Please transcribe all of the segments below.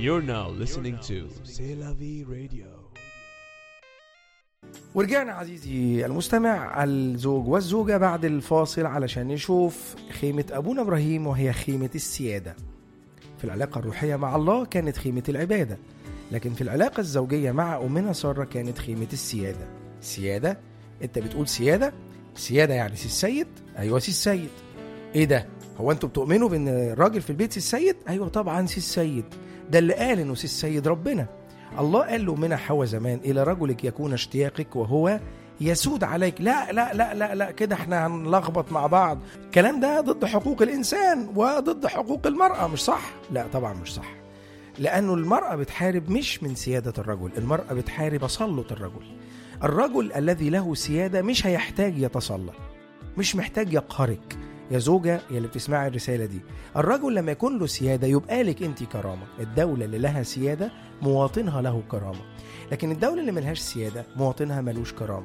You're now listening to C'est la vie radio. ورجعنا عزيزي المستمع الزوج والزوجة بعد الفاصل علشان نشوف خيمة أبونا إبراهيم وهي خيمة السيادة في العلاقة الروحية مع الله كانت خيمة العبادة لكن في العلاقة الزوجية مع أمنا سارة كانت خيمة السيادة سيادة أنت بتقول سيادة سيادة يعني سي السيد أيوة سي السيد إيه ده هو أنتوا بتؤمنوا بأن الراجل في البيت سي السيد أيوة طبعا سي السيد ده اللي قال إنه سي السيد ربنا الله قال له من حوى زمان إلى رجلك يكون اشتياقك وهو يسود عليك لا لا لا لا لا كده احنا هنلخبط مع بعض الكلام ده ضد حقوق الإنسان وضد حقوق المرأة مش صح لا طبعا مش صح لأنه المرأة بتحارب مش من سيادة الرجل المرأة بتحارب تسلط الرجل الرجل الذي له سيادة مش هيحتاج يتسلط مش محتاج يقهرك يا زوجة يا اللي بتسمعي الرسالة دي الرجل لما يكون له سيادة يبقى لك انت كرامة الدولة اللي لها سيادة مواطنها له كرامة لكن الدولة اللي ملهاش سيادة مواطنها ملوش كرامة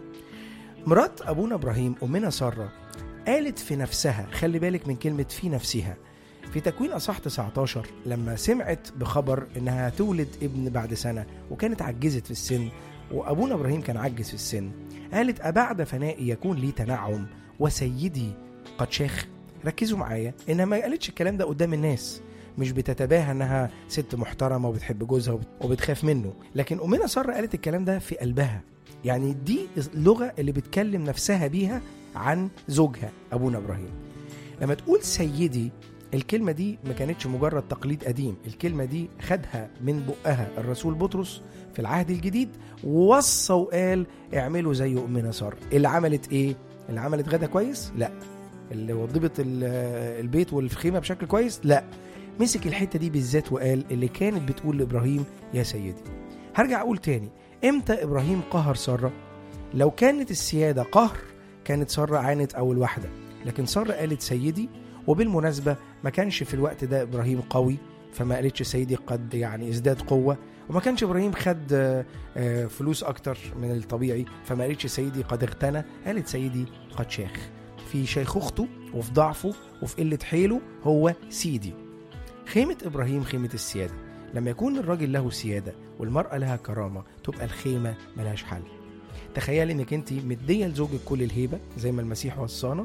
مرات أبونا إبراهيم أمنا سارة قالت في نفسها خلي بالك من كلمة في نفسها في تكوين أصح 19 لما سمعت بخبر إنها تولد ابن بعد سنة وكانت عجزت في السن وأبونا إبراهيم كان عجز في السن قالت أبعد فنائي يكون لي تنعم وسيدي قد شاخ ركزوا معايا إنها ما قالتش الكلام ده قدام الناس مش بتتباهى انها ست محترمه وبتحب جوزها وبت- وبتخاف منه لكن امنا ساره قالت الكلام ده في قلبها يعني دي اللغه اللي بتكلم نفسها بيها عن زوجها ابونا ابراهيم لما تقول سيدي الكلمة دي ما كانتش مجرد تقليد قديم الكلمة دي خدها من بقها الرسول بطرس في العهد الجديد ووصى وقال اعملوا زي أمنا سارة اللي عملت ايه؟ اللي عملت غدا كويس؟ لا اللي وضبت ال- البيت والخيمة بشكل كويس؟ لا مسك الحتة دي بالذات وقال اللي كانت بتقول لإبراهيم يا سيدي هرجع أقول تاني امتى إبراهيم قهر سارة؟ لو كانت السيادة قهر كانت سارة عانت أول واحدة لكن سارة قالت سيدي وبالمناسبة ما كانش في الوقت ده إبراهيم قوي فما قالتش سيدي قد يعني ازداد قوة وما كانش إبراهيم خد آه، آه، فلوس أكتر من الطبيعي فما قالتش سيدي قد اغتنى قالت سيدي قد شاخ في شيخوخته وفي ضعفه وفي قلة حيله هو سيدي خيمة إبراهيم خيمة السيادة لما يكون الراجل له سيادة والمرأة لها كرامة تبقى الخيمة ملهاش حل تخيل انك انت مدية لزوجك كل الهيبة زي ما المسيح وصانا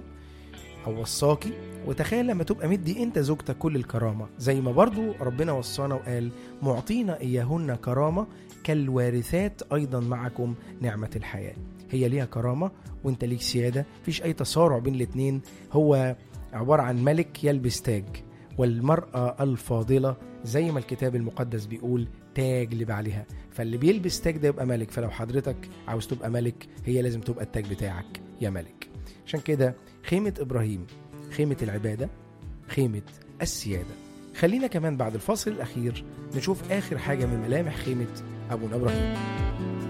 او وصاكي وتخيل لما تبقى مدي انت زوجتك كل الكرامة زي ما برضو ربنا وصانا وقال معطينا اياهن كرامة كالوارثات ايضا معكم نعمة الحياة هي ليها كرامة وانت ليك سيادة مفيش اي تصارع بين الاتنين هو عبارة عن ملك يلبس تاج والمرأة الفاضلة زي ما الكتاب المقدس بيقول تاج لبعلها فاللي بيلبس تاج ده يبقى ملك فلو حضرتك عاوز تبقى ملك هي لازم تبقى التاج بتاعك يا ملك عشان كده خيمة إبراهيم خيمة العبادة خيمة السيادة خلينا كمان بعد الفاصل الأخير نشوف آخر حاجة من ملامح خيمة أبونا إبراهيم